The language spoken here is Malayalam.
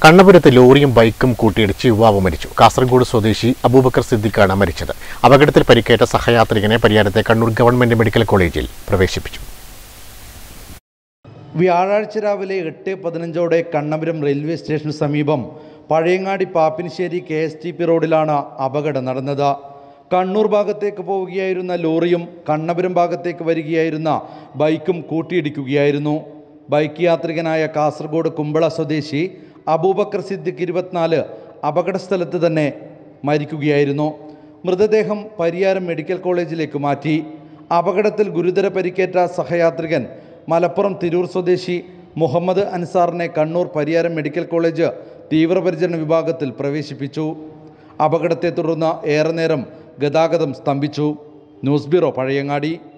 കണ്ണപുരത്ത് ലോറിയും ബൈക്കും കൂട്ടിയിടിച്ച് യുവാവ് മരിച്ചു കാസർഗോഡ് സ്വദേശി അബൂബക്കർ സിദ്ദിഖാണ് മരിച്ചത് അപകടത്തിൽ പരിക്കേറ്റ സഹയാത്രികനെ പരിയാരത്തെ കണ്ണൂർ ഗവൺമെന്റ് മെഡിക്കൽ കോളേജിൽ പ്രവേശിപ്പിച്ചു വ്യാഴാഴ്ച രാവിലെ എട്ട് പതിനഞ്ചോടെ കണ്ണപുരം റെയിൽവേ സ്റ്റേഷന് സമീപം Pazhayangadi Pappinisseri K S T P റോഡിലാണ് അപകടം നടന്നത് കണ്ണൂർ ഭാഗത്തേക്ക് പോവുകയായിരുന്ന ലോറിയും കണ്ണപുരം ഭാഗത്തേക്ക് വരികയായിരുന്ന ബൈക്കും കൂട്ടിയിടിക്കുകയായിരുന്നു ബൈക്ക് യാത്രികനായ കാസർഗോഡ് കുമ്പള സ്വദേശി അബൂബക്കർ സിദ്ദിഖ് ഇരുപത്തിനാല് അപകടസ്ഥലത്ത് തന്നെ മരിക്കുകയായിരുന്നു മൃതദേഹം പരിയാരം മെഡിക്കൽ കോളേജിലേക്ക് മാറ്റി അപകടത്തിൽ ഗുരുതര പരിക്കേറ്റ സഹയാത്രികൻ മലപ്പുറം തിരൂർ സ്വദേശി മുഹമ്മദ് അൻസാറിനെ കണ്ണൂർ പരിയാരം മെഡിക്കൽ കോളേജ് തീവ്രപരിചരണ വിഭാഗത്തിൽ പ്രവേശിപ്പിച്ചു അപകടത്തെ തുടർന്ന് ഏറെ നേരം ഗതാഗതം സ്തംഭിച്ചു ന്യൂസ് ബ്യൂറോ പഴയങ്ങാടി